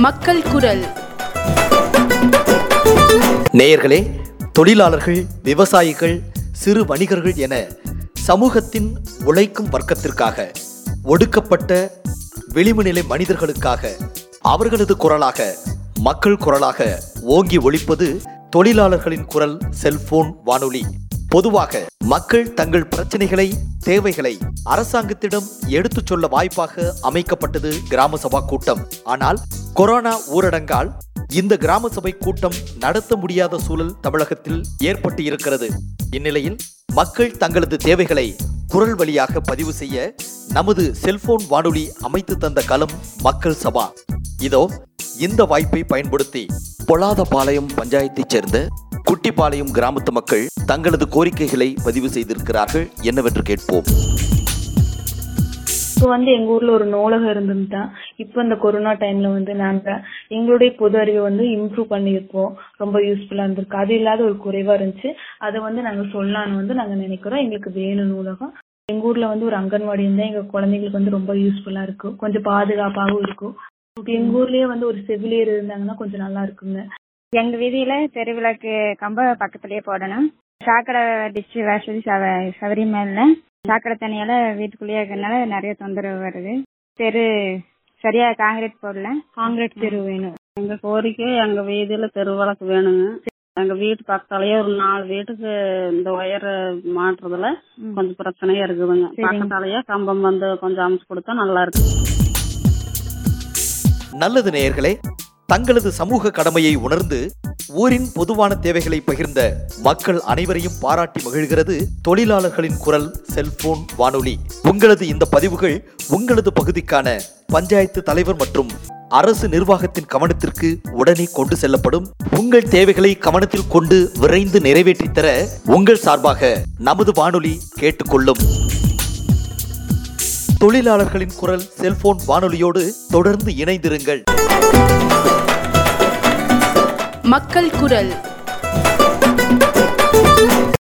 மக்கள் குரல் நேயர்களே தொழிலாளர்கள் விவசாயிகள் சிறு வணிகர்கள் என சமூகத்தின் உழைக்கும் வர்க்கத்திற்காக ஒடுக்கப்பட்ட விளிம்புநிலை மனிதர்களுக்காக அவர்களது குரலாக மக்கள் குரலாக ஓங்கி ஒலிப்பது தொழிலாளர்களின் குரல் செல்போன் வானொலி பொதுவாக மக்கள் தங்கள் பிரச்சனைகளை தேவைகளை அரசாங்கத்திடம் எடுத்துச் சொல்ல வாய்ப்பாக அமைக்கப்பட்டது கிராம சபா கூட்டம் ஆனால் கொரோனா ஊரடங்கால் இந்த கிராம சபை கூட்டம் நடத்த முடியாத சூழல் தமிழகத்தில் ஏற்பட்டு இருக்கிறது இந்நிலையில் மக்கள் தங்களது தேவைகளை குரல் வழியாக பதிவு செய்ய நமது செல்போன் வானொலி அமைத்து தந்த களம் மக்கள் சபா இதோ இந்த வாய்ப்பை பயன்படுத்தி பொலாதபாளையம் பஞ்சாயத்தைச் சேர்ந்த குட்டிப்பாளையம் கிராமத்து மக்கள் தங்களது கோரிக்கைகளை பதிவு செய்திருக்கிறார்கள் என்னவென்று கேட்போம் இப்போ வந்து எங்க ஊர்ல ஒரு நூலகம் இருந்துட்டா இப்போ இந்த கொரோனா டைம்ல வந்து நாங்க எங்களுடைய பொது அறிவை வந்து இம்ப்ரூவ் பண்ணியிருப்போம் ரொம்ப யூஸ்ஃபுல்லா இருந்திருக்கு அது இல்லாத ஒரு குறைவா இருந்துச்சு அதை வந்து நாங்க சொல்லலாம்னு வந்து நாங்க நினைக்கிறோம் எங்களுக்கு வேணும் நூலகம் எங்க ஊர்ல வந்து ஒரு அங்கன்வாடி இருந்தா எங்க குழந்தைங்களுக்கு வந்து ரொம்ப யூஸ்ஃபுல்லா இருக்கும் கொஞ்சம் பாதுகாப்பாகவும் இருக்கும் எங்க ஊர்லயே வந்து ஒரு செவிலியர் இருந்தாங்கன்னா கொஞ்சம் நல்லா இருக்குங்க எங்க வீதியில தெருவிளக்கு கம்ப பக்கத்துலயே போடணும் சாக்கடை டிச்சு வசதி சவ- சௌகரியமா இல்ல சாக்கடை தண்ணியால வீட்டுக்குள்ளேயே இருக்கிறதுனால நிறைய தொந்தரவு வருது தெரு சரியா காங்கிரீட் போடல காங்கிரீட் தெரு வேணும் எங்க கோரிக்கை எங்க வீதியில தெருவிளக்கு வேணுங்க எங்க வீட்டு பக்கத்துலயே ஒரு நாலு வீட்டுக்கு இந்த ஒயர் மாட்டுறதுல கொஞ்சம் பிரச்சனையா இருக்குதுங்க பக்கத்தாலேயே கம்பம் வந்து கொஞ்சம் அமைச்சு கொடுத்தா நல்லா இருக்கு நல்லது நேயர்களே தங்களது சமூக கடமையை உணர்ந்து ஊரின் பொதுவான தேவைகளை பகிர்ந்த மக்கள் அனைவரையும் பாராட்டி மகிழ்கிறது தொழிலாளர்களின் குரல் செல்போன் வானொலி உங்களது இந்த பதிவுகள் உங்களது பகுதிக்கான பஞ்சாயத்து தலைவர் மற்றும் அரசு நிர்வாகத்தின் கவனத்திற்கு உடனே கொண்டு செல்லப்படும் உங்கள் தேவைகளை கவனத்தில் கொண்டு விரைந்து நிறைவேற்றி தர உங்கள் சார்பாக நமது வானொலி கேட்டுக்கொள்ளும் தொழிலாளர்களின் குரல் செல்போன் வானொலியோடு தொடர்ந்து இணைந்திருங்கள் மக்கள் குரல்